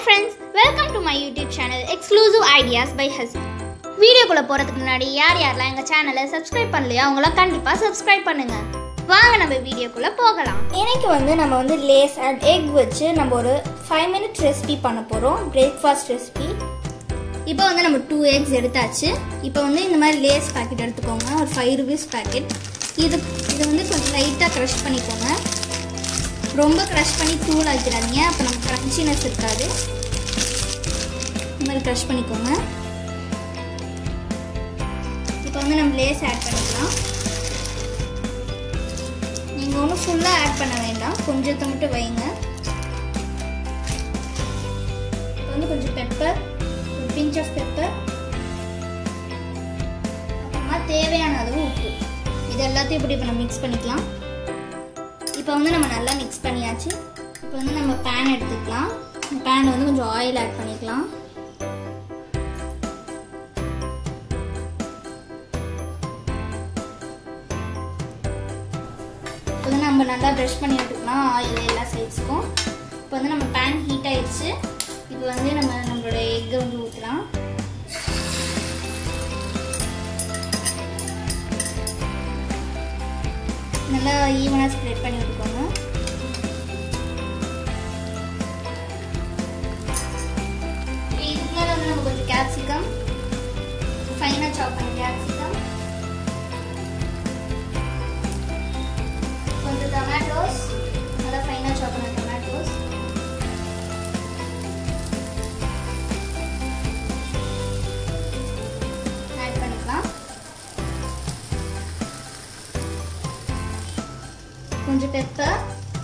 friends welcome to my YouTube channel exclusive ideas by Hasi வீடியோக்குள்ளே போகிறதுக்கு முன்னாடி யார் யாரெல்லாம் எங்கள் சேனலை சப்ஸ்கிரைப் பண்ணலையோ அவங்களாம் கண்டிப்பாக சப்ஸ்கிரைப் பண்ணுங்க வாங்க நம்ம வீடியோக்குள்ளே போகலாம் இன்னைக்கு வந்து நம்ம வந்து லேஸ் அண்ட் எக் வச்சு நம்ம ஒரு ஃபைவ் மினிட்ஸ் ரெசிபி பண்ண போகிறோம் பிரேக்ஃபாஸ்ட் ரெசிபி இப்போ வந்து நம்ம டூ எக்ஸ் எடுத்தாச்சு இப்போ வந்து இந்த மாதிரி லேஸ் பாக்கெட் எடுத்துக்கோங்க ஒரு ஃபைவ் ருபீஸ் பாக்கெட் இது இது வந்து கொஞ்சம் லைட்டாக க்ரஷ் பண்ணிக்கோங்க ரொம்ப க்ரஷ் பண்ணி தூள் ஆக்கிடாதீங்க அப்போ நமக்கு க்ரன்ச்சினஸ் இருக்காது இந்த மாதிரி க்ரஷ் பண்ணிக்கோங்க இப்போ வந்து நம்ம லேஸ் ஆட் பண்ணிக்கலாம் நீங்கள் ஒன்றும் ஃபுல்லாக ஆட் பண்ண வேண்டாம் கொஞ்சத்தை மட்டும் வைங்க இப்போ வந்து கொஞ்சம் பெப்பர் ஒரு பிஞ்ச் ஆஃப் பெப்பர் அப்புறமா தேவையான அளவு உப்பு இது எல்லாத்தையும் இப்படி இப்போ நம்ம மிக்ஸ் பண்ணிக்கலாம் இப்போ வந்து நம்ம நல்லா மிக்ஸ் பண்ணியாச்சு இப்போ வந்து நம்ம பேன் எடுத்துக்கலாம் பேனில் வந்து கொஞ்சம் ஆயில் ஆட் பண்ணிக்கலாம் இப்போ வந்து நம்ம நல்லா ப்ரஷ் பண்ணி எடுத்துக்கலாம் ஆயில் எல்லா சைட்ஸ்க்கும் இப்போ வந்து நம்ம பேன் ஹீட் ஆயிடுச்சு இப்போ வந்து நம்ம நம்மளோட எக்கை வந்து ஊற்றலாம் நல்லா ஈவனாக ஸ்ப்ரெட் பண்ணி விட்டுக்கோங்க இதுக்கு மேலே வந்து நம்ம கொஞ்சம் கேப்சிகம் ஃபைனாக சாப் பண்ண கேப்சிகம் கொஞ்சம் டொமேட்டோஸ் நல்லா ஃபைனாக சாப் பண்ண டொமேட்டோஸ் ஆட் பண்ணிக்கலாம் கொஞ்சம் பெப்பர்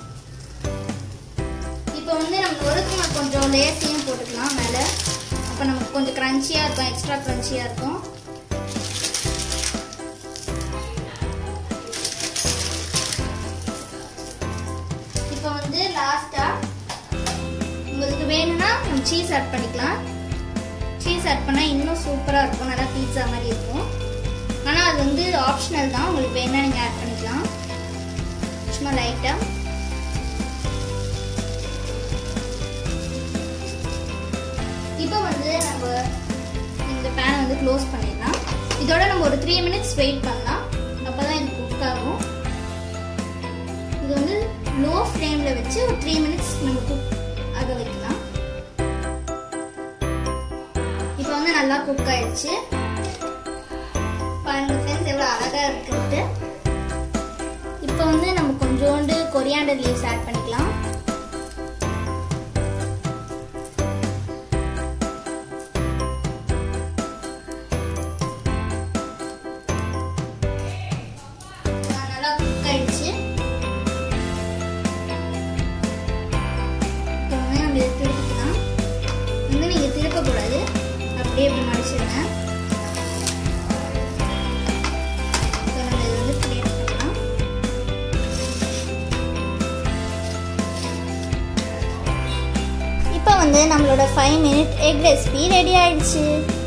இப்போ வந்து நம்ம ஒருத்தவங்க கொஞ்சம் லேஸையும் போட்டுக்கலாம் மேலே அப்போ நமக்கு கொஞ்சம் க்ரன்ச்சியாக இருக்கும் எக்ஸ்ட்ரா க்ரன்ச்சியாக இருக்கும் இப்போ வந்து லாஸ்ட்டாக உங்களுக்கு வேணும்னா நம்ம சீஸ் ஆட் பண்ணிக்கலாம் சீஸ் ஆட் பண்ணால் இன்னும் சூப்பராக இருக்கும் நல்லா பீட்சா மாதிரி இருக்கும் ஆனால் அது வந்து ஆப்ஷனல் தான் உங்களுக்கு வேணா நீங்கள் ஆட் பண்ணிக்கலாம் சும்மா லைட்டாக இப்போ வந்து நம்ம இந்த பேனை வந்து க்ளோஸ் பண்ணிடலாம் இதோட நம்ம ஒரு த்ரீ மினிட்ஸ் வெயிட் பண்ணலாம் அப்போ தான் இது குக் ஆகும் இது வந்து லோ ஃப்ளேமில் வச்சு ஒரு த்ரீ மினிட்ஸ் நம்ம குக் ஆக வைக்கலாம் இப்போ வந்து நல்லா குக் ஆயிடுச்சு பாருங்க ஃப்ரெண்ட்ஸ் எவ்வளோ அழகாக இருக்குன்ட்டு இப்போ வந்து நம்ம கொஞ்சோண்டு கொரியாண்டர் லீவ்ஸ் ஆட் பண்ணிக்கலாம் நல்லா குக் ஆயிடுச்சு இப்போ வந்து நம்ம இதை திருப்பிக்கலாம் வந்து நீங்கள் திருப்பக்கூடாது அப்படியே இப்படி மடிச்சிடுங்க இப்போ நம்ம இதை வந்து பிளேட் பண்ணலாம் இப்போ வந்து நம்மளோட five minute egg recipe ready ஆயிடுச்சு